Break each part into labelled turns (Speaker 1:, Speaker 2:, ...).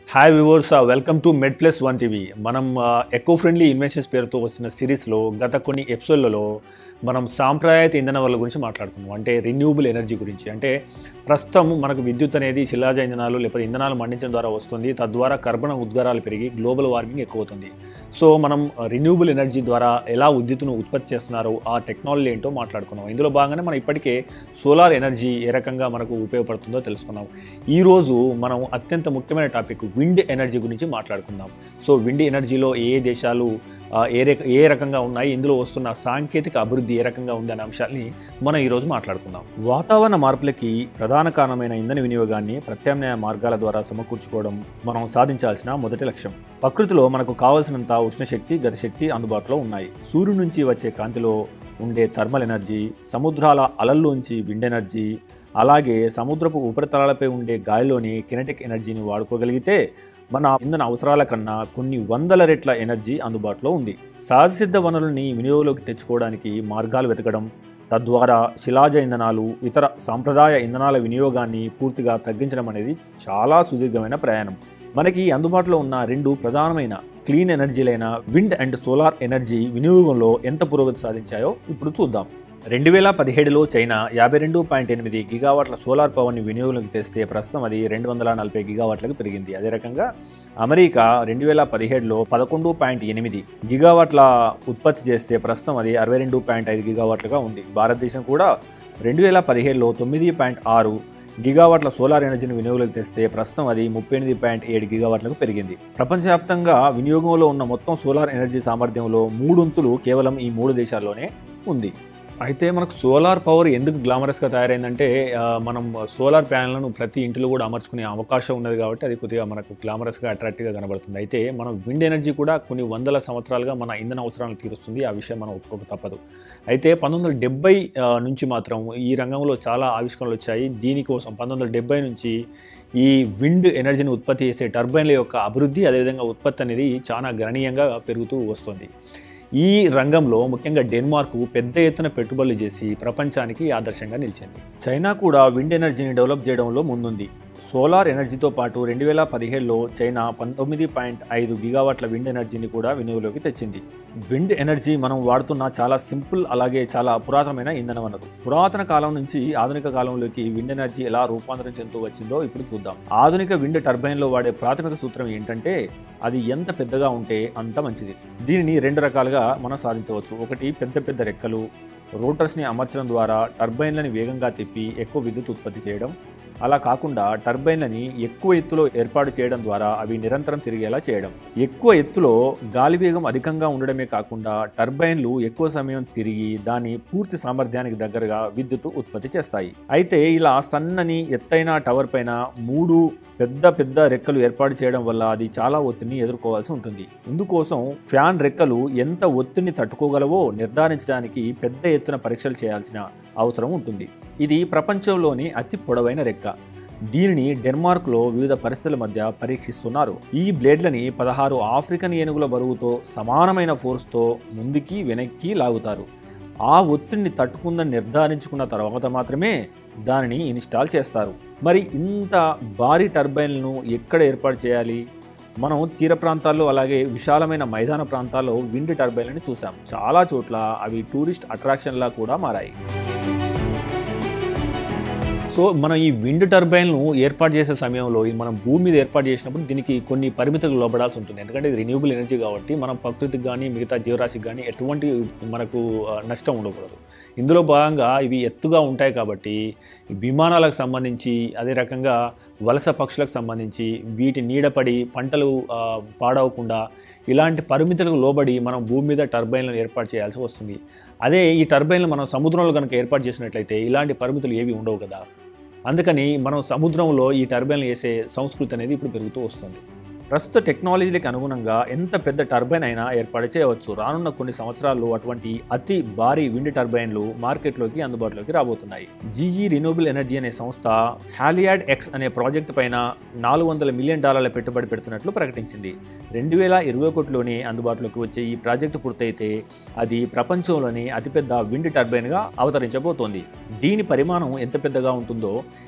Speaker 1: hi viewers welcome to med plus one TV మనం eco friendly inventions పేరుతో వస్తున్న సిరీస్లో గత కొన్ని ఎపిసోడ్లలో మనం సాంప్రదాయత ఇంధన వల్ల గురించి మాట్లాడుకున్నాం అంటే రిన్యూబుల్ ఎనర్జీ గురించి అంటే ప్రస్తుతం మనకు విద్యుత్ అనేది శిలాజ ఇంధనాలు లేకపోతే ఇంధనాలు మండించడం ద్వారా వస్తుంది తద్వారా కర్బన ఉద్గారాలు పెరిగి గ్లోబల్ వార్మింగ్ ఎక్కువ అవుతుంది సో మనం రిన్యూబుల్ ఎనర్జీ ద్వారా ఎలా విద్యుత్తును ఉత్పత్తి చేస్తున్నారు ఆ టెక్నాలజీ ఏంటో మాట్లాడుకున్నాం ఇందులో భాగంగానే మనం ఇప్పటికే సోలార్ ఎనర్జీ ఏ రకంగా మనకు ఉపయోగపడుతుందో తెలుసుకున్నాం ఈరోజు మనం అత్యంత ముఖ్యమైన టాపిక్ విండ్ ఎనర్జీ గురించి మాట్లాడుకుందాం సో విండ్ ఎనర్జీలో ఏ ఏ దేశాలు ఆ, ఏ రక ఏ రకంగా ఉన్నాయి ఇందులో వస్తున్న సాంకేతిక అభివృద్ధి ఏ రకంగా ఉంది అనే అంశాన్ని మనం ఈరోజు మాట్లాడుకుందాం వాతావరణ మార్పులకి ప్రధాన కారణమైన ఇంధన వినియోగాన్ని ప్రత్యామ్నాయ మార్గాల ద్వారా సమకూర్చుకోవడం మనం సాధించాల్సిన మొదటి లక్ష్యం ప్రకృతిలో మనకు కావలసినంత ఉష్ణశక్తి గతిశక్తి అందుబాటులో ఉన్నాయి సూర్యుడి నుంచి వచ్చే కాంతిలో ఉండే థర్మల్ ఎనర్జీ సముద్రాల అలల్లోంచి విండ్ ఎనర్జీ అలాగే సముద్రపు ఉపరితలాలపై ఉండే గాలిలోని కినెటిక్ ఎనర్జీని వాడుకోగలిగితే మన ఇంధన అవసరాల కన్నా కొన్ని వందల రెట్ల ఎనర్జీ అందుబాటులో ఉంది సహజసిద్ధ వనరుల్ని వినియోగంలోకి తెచ్చుకోవడానికి మార్గాలు వెతకడం తద్వారా శిలాజ ఇంధనాలు ఇతర సాంప్రదాయ ఇంధనాల వినియోగాన్ని పూర్తిగా తగ్గించడం అనేది చాలా సుదీర్ఘమైన ప్రయాణం మనకి అందుబాటులో ఉన్న రెండు ప్రధానమైన క్లీన్ ఎనర్జీలైన విండ్ అండ్ సోలార్ ఎనర్జీ వినియోగంలో ఎంత పురోగతి సాధించాయో ఇప్పుడు చూద్దాం రెండు వేల పదిహేడులో చైనా యాభై రెండు పాయింట్ ఎనిమిది గిగావాట్ల సోలార్ పవర్ని వినియోగంలోకి తెస్తే ప్రస్తుతం అది రెండు వందల నలభై గిగావాట్లకు పెరిగింది అదే రకంగా అమెరికా రెండు వేల పదిహేడులో పదకొండు పాయింట్ ఎనిమిది గిగావాట్ల ఉత్పత్తి చేస్తే ప్రస్తుతం అది అరవై రెండు పాయింట్ ఐదు గిగావాట్లుగా ఉంది భారతదేశం కూడా రెండు వేల పదిహేడులో తొమ్మిది పాయింట్ ఆరు గిగావాట్ల సోలార్ ఎనర్జీని వినియోగంలోకి తెస్తే ప్రస్తుతం అది ముప్పై ఎనిమిది పాయింట్ ఏడు గిగావాట్లకు పెరిగింది ప్రపంచవ్యాప్తంగా వినియోగంలో ఉన్న మొత్తం సోలార్ ఎనర్జీ సామర్థ్యంలో మూడొంతులు కేవలం ఈ మూడు దేశాల్లోనే ఉంది అయితే మనకు సోలార్ పవర్ ఎందుకు గ్లామరస్గా తయారైందంటే ఆ, మనం సోలార్ ప్యానెల్ను ప్రతి ఇంటిలో కూడా అమర్చుకునే అవకాశం ఉన్నది కాబట్టి అది కొద్దిగా మనకు గ్లామరస్గా అట్రాక్టివ్గా కనబడుతుంది అయితే మనం విండ్ ఎనర్జీ కూడా కొన్ని వందల సంవత్సరాలుగా మన ఇంధన అవసరాలను తీరుస్తుంది ఆ విషయం మనం ఒప్పుకోక తప్పదు అయితే పంతొమ్మిది వందల డెబ్బై నుంచి మాత్రం ఈ రంగంలో చాలా ఆవిష్కరణలు వచ్చాయి దీనికోసం పంతొమ్మిది వందల డెబ్బై నుంచి ఈ విండ్ ఎనర్జీని ఉత్పత్తి చేసే టర్బైన్ల యొక్క అభివృద్ధి అదేవిధంగా ఉత్పత్తి అనేది చాలా గణనీయంగా పెరుగుతూ వస్తుంది ఈ రంగంలో ముఖ్యంగా డెన్మార్క్ పెద్ద ఎత్తున పెట్టుబడులు చేసి ప్రపంచానికి ఆదర్శంగా నిలిచింది చైనా కూడా విండ్ ఎనర్జీని డెవలప్ చేయడంలో ముందుంది సోలార్ ఎనర్జీతో పాటు రెండు వేల పదిహేడులో చైనా పంతొమ్మిది పాయింట్ ఐదు గిగావాట్ల విండ్ ఎనర్జీని కూడా వినియోగంలోకి తెచ్చింది విండ్ ఎనర్జీ మనం వాడుతున్న చాలా సింపుల్ అలాగే చాలా పురాతనమైన ఇంధన వనరు పురాతన కాలం నుంచి ఆధునిక కాలంలోకి విండ్ ఎనర్జీ ఎలా రూపాంతరం చెందుతూ వచ్చిందో ఇప్పుడు చూద్దాం ఆధునిక విండ్ టర్బైన్లో వాడే ప్రాథమిక సూత్రం ఏంటంటే అది ఎంత పెద్దగా ఉంటే అంత మంచిది దీనిని రెండు రకాలుగా మనం సాధించవచ్చు ఒకటి పెద్ద పెద్ద రెక్కలు రోటర్స్ని అమర్చడం ద్వారా టర్బైన్లని వేగంగా తిప్పి ఎక్కువ విద్యుత్ ఉత్పత్తి చేయడం అలా కాకుండా టర్బైన్లని ఎక్కువ ఎత్తులో ఏర్పాటు చేయడం ద్వారా అవి నిరంతరం తిరిగేలా చేయడం ఎక్కువ ఎత్తులో గాలి వేగం అధికంగా ఉండడమే కాకుండా టర్బైన్లు ఎక్కువ సమయం తిరిగి దాని పూర్తి సామర్థ్యానికి దగ్గరగా విద్యుత్ ఉత్పత్తి చేస్తాయి అయితే ఇలా సన్నని ఎత్తైన టవర్ పైన మూడు పెద్ద పెద్ద రెక్కలు ఏర్పాటు చేయడం వల్ల అది చాలా ఒత్తిడిని ఎదుర్కోవాల్సి ఉంటుంది ఇందుకోసం ఫ్యాన్ రెక్కలు ఎంత ఒత్తిడిని తట్టుకోగలవో నిర్ధారించడానికి పెద్ద ఎత్తున పరీక్షలు చేయాల్సిన అవసరం ఉంటుంది ఇది ప్రపంచంలోని అతి పొడవైన రెక్క దీనిని డెన్మార్క్లో వివిధ పరిస్థితుల మధ్య పరీక్షిస్తున్నారు ఈ బ్లేడ్లని పదహారు ఆఫ్రికన్ ఏనుగుల బరువుతో సమానమైన ఫోర్స్తో ముందుకి వెనక్కి లాగుతారు ఆ ఒత్తిడిని తట్టుకుందని నిర్ధారించుకున్న తర్వాత మాత్రమే దానిని ఇన్స్టాల్ చేస్తారు మరి ఇంత భారీ టర్బైన్లను ఎక్కడ ఏర్పాటు చేయాలి మనం తీర ప్రాంతాల్లో అలాగే విశాలమైన మైదాన ప్రాంతాల్లో విండ్ టర్బైన్లని చూసాం చాలా చోట్ల అవి టూరిస్ట్ అట్రాక్షన్లా కూడా మారాయి సో మనం ఈ విండ్ టర్బైన్ను ఏర్పాటు చేసే సమయంలో ఇది మనం భూమి మీద ఏర్పాటు చేసినప్పుడు దీనికి కొన్ని పరిమితులు లోబడాల్సి ఉంటుంది ఎందుకంటే ఇది రిన్యూబుల్ ఎనర్జీ కాబట్టి మనం ప్రకృతికి కానీ మిగతా జీవరాశికి కానీ ఎటువంటి మనకు ఆ, నష్టం ఉండకూడదు ఇందులో భాగంగా ఇవి ఎత్తుగా ఉంటాయి కాబట్టి విమానాలకు సంబంధించి అదే రకంగా వలస పక్షులకు సంబంధించి వీటి నీడపడి పంటలు ఆ, పాడవకుండా ఇలాంటి పరిమితులకు లోబడి మనం భూమి మీద టర్బైన్లను ఏర్పాటు చేయాల్సి వస్తుంది అదే ఈ టర్బైన్లు మనం సముద్రంలో కనుక ఏర్పాటు చేసినట్లయితే ఇలాంటి పరిమితులు ఏవి ఉండవు కదా అందుకని మనం సముద్రంలో ఈ టర్బైన్లు వేసే సంస్కృతి అనేది ఇప్పుడు పెరుగుతూ వస్తుంది ప్రస్తుత టెక్నాలజీలకు అనుగుణంగా ఎంత పెద్ద టర్బైన్ అయినా ఏర్పాటు చేయవచ్చు రానున్న కొన్ని సంవత్సరాల్లో అటువంటి అతి భారీ విండ్ టర్బైన్లు మార్కెట్లోకి అందుబాటులోకి రాబోతున్నాయి జీజీ రిన్యూబుల్ ఎనర్జీ అనే సంస్థ హాలియాడ్ ఎక్స్ అనే ప్రాజెక్టు పైన నాలుగు వందల మిలియన్ డాలర్ల పెట్టుబడి పెడుతున్నట్లు ప్రకటించింది రెండు వేల ఇరవై ఒకటిలోనే అందుబాటులోకి వచ్చే ఈ ప్రాజెక్టు పూర్తయితే అది ప్రపంచంలోని అతిపెద్ద విండ్ టర్బైన్గా అవతరించబోతోంది దీని పరిమాణం ఎంత పెద్దగా ఉంటుందో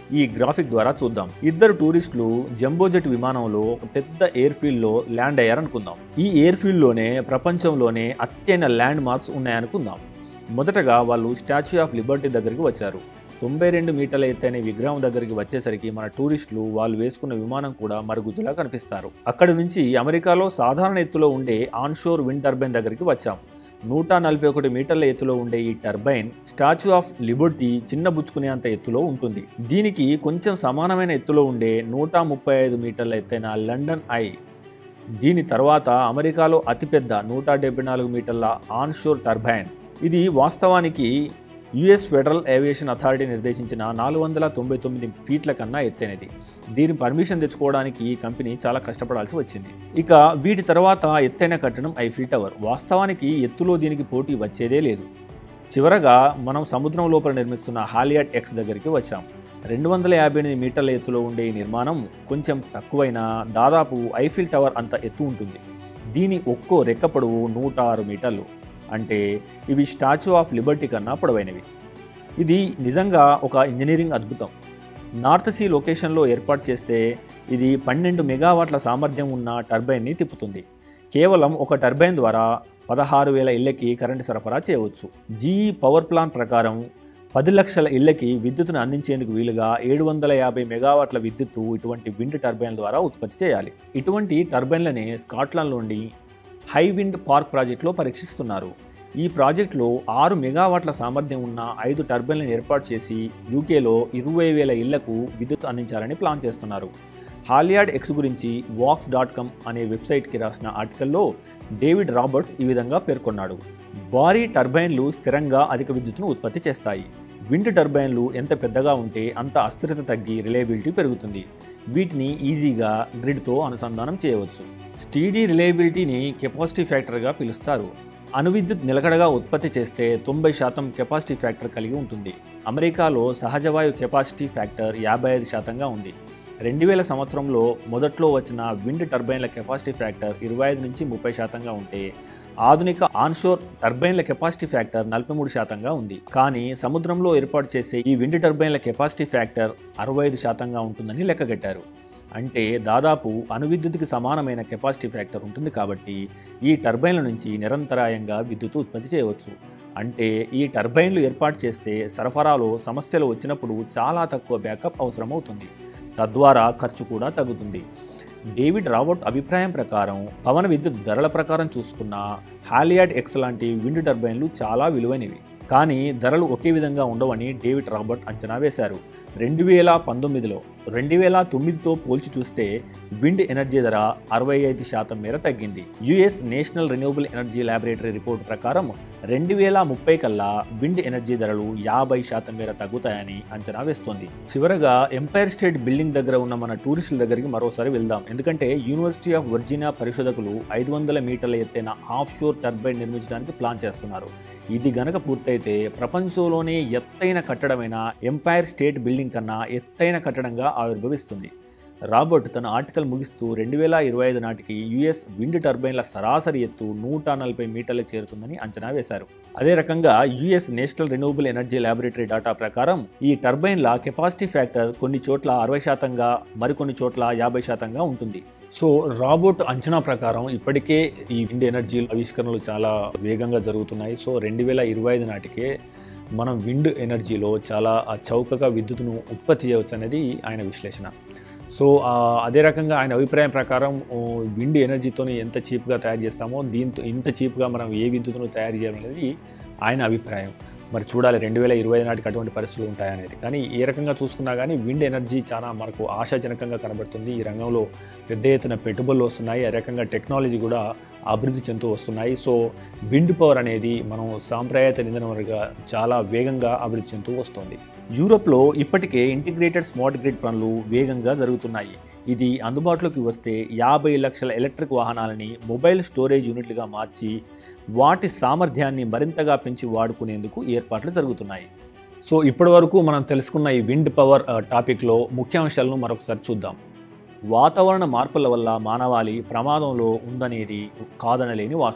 Speaker 1: ఈ గ్రాఫిక్ ద్వారా చూద్దాం ఇద్దరు టూరిస్టులు జంబో జెట్ విమానంలో ఒక పెద్ద ఎయిర్ ఫీల్డ్ లో ల్యాండ్ అయ్యారనుకుందాం ఈ ఎయిర్ ఫీల్డ్ లోనే ప్రపంచంలోనే అత్యైన ల్యాండ్ మార్క్స్ ఉన్నాయనుకుందాం మొదటగా వాళ్ళు స్టాచ్యూ ఆఫ్ లిబర్టీ దగ్గరికి వచ్చారు తొంభై రెండు మీటర్ల ఎత్తైన విగ్రహం దగ్గరికి వచ్చేసరికి మన టూరిస్టులు వాళ్ళు వేసుకున్న విమానం కూడా మరుగుజ్జులా కనిపిస్తారు అక్కడి నుంచి అమెరికాలో సాధారణ ఎత్తులో ఉండే ఆన్షోర్ విండ్ టర్బైన్ దగ్గరికి వచ్చాం నూట నలభై ఒకటి మీటర్ల ఎత్తులో ఉండే ఈ టర్బైన్ స్టాచ్యూ ఆఫ్ లిబర్టీ చిన్న బుచ్చుకునేంత ఎత్తులో ఉంటుంది దీనికి కొంచెం సమానమైన ఎత్తులో ఉండే నూట ముప్పై ఐదు మీటర్ల ఎత్తైన లండన్ ఐ దీని తర్వాత అమెరికాలో అతిపెద్ద నూట డెబ్బై నాలుగు మీటర్ల ఆన్షోర్ టర్బైన్ ఇది వాస్తవానికి యుఎస్ ఫెడరల్ ఏవియేషన్ అథారిటీ నిర్దేశించిన నాలుగు వందల తొంభై తొమ్మిది ఫీట్ల కన్నా ఎత్తైనది దీని పర్మిషన్ తెచ్చుకోవడానికి ఈ కంపెనీ చాలా కష్టపడాల్సి వచ్చింది ఇక వీటి తర్వాత ఎత్తైన కట్టడం ఐఫిల్ టవర్ వాస్తవానికి ఎత్తులో దీనికి పోటీ వచ్చేదే లేదు చివరగా మనం సముద్రం లోపల నిర్మిస్తున్న హాలియాట్ ఎక్స్ దగ్గరికి వచ్చాం రెండు వందల యాభై ఎనిమిది మీటర్ల ఎత్తులో ఉండే ఈ నిర్మాణం కొంచెం తక్కువైన దాదాపు ఐఫిల్ టవర్ అంత ఎత్తు ఉంటుంది దీని ఒక్కో రెక్క పొడవు నూట ఆరు మీటర్లు అంటే ఇవి స్టాచ్యూ ఆఫ్ లిబర్టీ కన్నా పొడవైనవి ఇది నిజంగా ఒక ఇంజనీరింగ్ అద్భుతం నార్త్ సీ లొకేషన్లో ఏర్పాటు చేస్తే ఇది పన్నెండు మెగావాట్ల సామర్థ్యం ఉన్న టర్బైన్ని తిప్పుతుంది కేవలం ఒక టర్బైన్ ద్వారా పదహారు వేల ఇళ్ళకి కరెంటు సరఫరా చేయవచ్చు జీఈ పవర్ ప్లాన్ ప్రకారం పది లక్షల ఇళ్లకి విద్యుత్తును అందించేందుకు వీలుగా ఏడు వందల యాభై మెగావాట్ల విద్యుత్తు ఇటువంటి విండ్ టర్బైన్ ద్వారా ఉత్పత్తి చేయాలి ఇటువంటి టర్బైన్లని స్కాట్లాండ్లోని హై విండ్ పార్క్ ప్రాజెక్టులో పరీక్షిస్తున్నారు ఈ ప్రాజెక్టులో ఆరు మెగావాట్ల సామర్థ్యం ఉన్న ఐదు టర్బైన్లను ఏర్పాటు చేసి యూకేలో ఇరవై వేల ఇళ్లకు విద్యుత్ అందించాలని ప్లాన్ చేస్తున్నారు హాలియాడ్ ఎక్స్ గురించి వాక్స్ డాట్ కామ్ అనే వెబ్సైట్కి రాసిన ఆర్టికల్లో డేవిడ్ రాబర్ట్స్ ఈ విధంగా పేర్కొన్నాడు భారీ టర్బైన్లు స్థిరంగా అధిక విద్యుత్తును ఉత్పత్తి చేస్తాయి విండ్ టర్బైన్లు ఎంత పెద్దగా ఉంటే అంత అస్థిరత తగ్గి రిలయబిలిటీ పెరుగుతుంది వీటిని ఈజీగా గ్రిడ్తో అనుసంధానం చేయవచ్చు స్టీడీ రిలయబిలిటీని కెపాసిటీ ఫ్యాక్టర్గా పిలుస్తారు అణువిద్యుత్ నిలకడగా ఉత్పత్తి చేస్తే తొంభై శాతం కెపాసిటీ ఫ్యాక్టర్ కలిగి ఉంటుంది అమెరికాలో సహజవాయు కెపాసిటీ ఫ్యాక్టర్ యాభై ఐదు శాతంగా ఉంది రెండు వేల సంవత్సరంలో మొదట్లో వచ్చిన విండ్ టర్బైన్ల కెపాసిటీ ఫ్యాక్టర్ ఇరవై ఐదు నుంచి ముప్పై శాతంగా ఉంటే ఆధునిక ఆన్షోర్ టర్బైన్ల కెపాసిటీ ఫ్యాక్టర్ నలభై మూడు శాతంగా ఉంది కానీ సముద్రంలో ఏర్పాటు చేసే ఈ విండ్ టర్బైన్ల కెపాసిటీ ఫ్యాక్టర్ అరవై ఐదు శాతంగా ఉంటుందని లెక్కగట్టారు అంటే దాదాపు అణువిద్యుత్తుకి సమానమైన కెపాసిటీ ఫ్యాక్టర్ ఉంటుంది కాబట్టి ఈ టర్బైన్ల నుంచి నిరంతరాయంగా విద్యుత్ ఉత్పత్తి చేయవచ్చు అంటే ఈ టర్బైన్లు ఏర్పాటు చేస్తే సరఫరాలో సమస్యలు వచ్చినప్పుడు చాలా తక్కువ బ్యాకప్ అవసరమవుతుంది తద్వారా ఖర్చు కూడా తగ్గుతుంది డేవిడ్ రాబర్ట్ అభిప్రాయం ప్రకారం పవన విద్యుత్ ధరల ప్రకారం చూసుకున్న హాలియాడ్ ఎక్స్ లాంటి విండ్ టర్బైన్లు చాలా విలువైనవి కానీ ధరలు ఒకే విధంగా ఉండవని డేవిడ్ రాబర్ట్ అంచనా వేశారు రెండు వేల పంతొమ్మిదిలో రెండు వేల తొమ్మిదితో పోల్చి చూస్తే విండ్ ఎనర్జీ ధర అరవై ఐదు శాతం మేర తగ్గింది US national renewable energy laboratory report ప్రకారం రెండు వేల ముప్పై కల్లా విండ్ ఎనర్జీ ధరలు యాభై శాతం మేర తగ్గుతాయని అంచనా వేస్తోంది చివరగా ఎంపైర్ స్టేట్ బిల్డింగ్ దగ్గర ఉన్న మన టూరిస్టుల దగ్గరికి మరోసారి వెళ్దాం ఎందుకంటే యూనివర్సిటీ ఆఫ్ వర్జీనియా పరిశోధకులు ఐదు వందల మీటర్ల ఎత్తైన ఆఫ్ షోర్ టర్బైన్ నిర్మించడానికి ప్లాన్ చేస్తున్నారు ఇది గనక పూర్తయితే ప్రపంచంలోనే ఎత్తైన కట్టడమైన ఎంపైర్ స్టేట్ బిల్డింగ్ కన్నా ఎత్తైన కట్టడంగా ఆవిర్భవిస్తుంది రాబర్ట్ తన ఆర్టికల్ ముగిస్తూ రెండు వేల ఇరవై ఐదు నాటికి యుఎస్ విండ్ టర్బైన్ల సరాసరి ఎత్తు నూట నలభై మీటర్లకు చేరుతుందని అంచనా వేశారు అదే రకంగా US national renewable energy laboratory data ప్రకారం ఈ టర్బైన్ల కెపాసిటీ ఫ్యాక్టర్ కొన్ని చోట్ల అరవై శాతంగా మరికొన్ని చోట్ల యాభై శాతంగా ఉంటుంది సో రాబోట్ అంచనా ప్రకారం ఇప్పటికే ఈ విండ్ ఎనర్జీ ఆవిష్కరణలు చాలా వేగంగా జరుగుతున్నాయి సో రెండు వేల ఇరవై ఐదు నాటికే మనం విండ్ ఎనర్జీలో చాలా చౌకగా విద్యుత్తును ఉత్పత్తి చేయవచ్చు అనేది ఆయన విశ్లేషణ సో ఆ, అదే రకంగా ఆయన అభిప్రాయం ప్రకారం ఓ, విండ్ ఎనర్జీతో ఎంత చీప్గా తయారు చేస్తామో దీంతో ఇంత చీప్గా మనం ఏ విద్యుత్తును తయారు చేయాలనేది ఆయన అభిప్రాయం మరి చూడాలి రెండు వేల ఇరవై నాటికి అటువంటి పరిస్థితులు ఉంటాయనేది కానీ ఏ రకంగా చూసుకున్నా కానీ విండ్ ఎనర్జీ చాలా మనకు ఆశాజనకంగా కనబడుతుంది ఈ రంగంలో పెద్ద ఎత్తున పెట్టుబడులు వస్తున్నాయి ఆ రకంగా టెక్నాలజీ కూడా అభివృద్ధి చెందుతూ వస్తున్నాయి సో విండ్ పవర్ అనేది మనం సాంప్రదాయత ఇంధన వనరుగా చాలా వేగంగా అభివృద్ధి చెందుతూ వస్తుంది యూరోప్లో ఇప్పటికే ఇంటిగ్రేటెడ్ స్మార్ట్ గ్రిడ్ పనులు వేగంగా జరుగుతున్నాయి ఇది అందుబాటులోకి వస్తే యాభై లక్షల ఎలక్ట్రిక్ వాహనాలని మొబైల్ స్టోరేజ్ యూనిట్లుగా మార్చి వాటి సామర్థ్యాన్ని మరింతగా పెంచి వాడుకునేందుకు ఏర్పాట్లు జరుగుతున్నాయి సో ఇప్పటి వరకు మనం తెలుసుకున్న ఈ విండ్ పవర్ ఆ, టాపిక్లో ముఖ్యాంశాలను మరొకసారి చూద్దాం వాతావరణ మార్పుల వల్ల మానవాళి ప్రమాదంలో ఉందనేది కాదనలేని వాస్తవం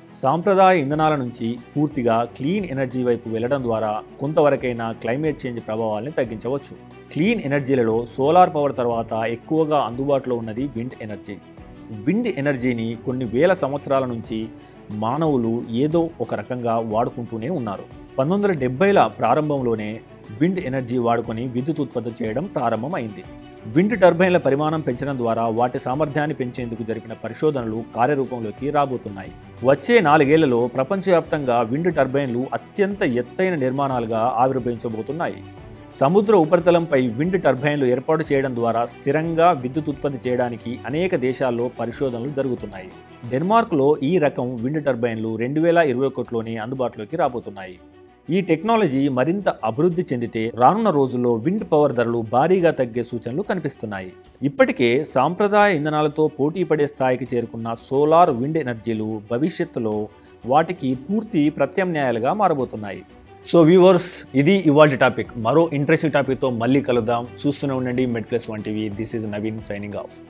Speaker 1: సాంప్రదాయ ఇంధనాల నుంచి పూర్తిగా క్లీన్ ఎనర్జీ వైపు వెళ్లడం ద్వారా కొంతవరకైనా క్లైమేట్ చేంజ్ ప్రభావాల్ని తగ్గించవచ్చు క్లీన్ ఎనర్జీలలో సోలార్ పవర్ తర్వాత ఎక్కువగా అందుబాటులో ఉన్నది విండ్ ఎనర్జీ విండ్ ఎనర్జీని కొన్ని వేల సంవత్సరాల నుంచి మానవులు ఏదో ఒక రకంగా వాడుకుంటూనే ఉన్నారు పంతొమ్మిది వందల డెబ్బైల ప్రారంభంలోనే విండ్ ఎనర్జీ వాడుకొని విద్యుత్ ఉత్పత్తి చేయడం ప్రారంభమైంది విండ్ టర్బైన్ల పరిమాణం పెంచడం ద్వారా వాటి సామర్థ్యాన్ని పెంచేందుకు జరిపిన పరిశోధనలు కార్యరూపంలోకి రాబోతున్నాయి వచ్చే నాలుగేళ్లలో ప్రపంచవ్యాప్తంగా విండ్ టర్బైన్లు అత్యంత ఎత్తైన నిర్మాణాలుగా ఆవిర్భవించబోతున్నాయి సముద్ర ఉపరితలంపై విండ్ టర్బైన్లు ఏర్పాటు చేయడం ద్వారా స్థిరంగా విద్యుత్ ఉత్పత్తి చేయడానికి అనేక దేశాల్లో పరిశోధనలు జరుగుతున్నాయి డెన్మార్క్లో ఈ రకం విండ్ టర్బైన్లు రెండు వేల ఇరవై ఒకటిలోనే అందుబాటులోకి రాబోతున్నాయి ఈ టెక్నాలజీ మరింత అభివృద్ధి చెందితే రానున్న రోజుల్లో విండ్ పవర్ ధరలు భారీగా తగ్గే సూచనలు కనిపిస్తున్నాయి ఇప్పటికే సాంప్రదాయ ఇంధనాలతో పోటీ పడే స్థాయికి చేరుకున్న సోలార్ విండ్ ఎనర్జీలు భవిష్యత్తులో వాటికి పూర్తి ప్రత్యామ్నాయాలుగా మారబోతున్నాయి సో వ్యూవర్స్ ఇది ఇవాళ టాపిక్ మరో ఇంట్రెస్టింగ్ టాపిక్తో మళ్ళీ కలుద్దాం చూస్తూనే ఉండండి Med plus one TV this is Naveen signing of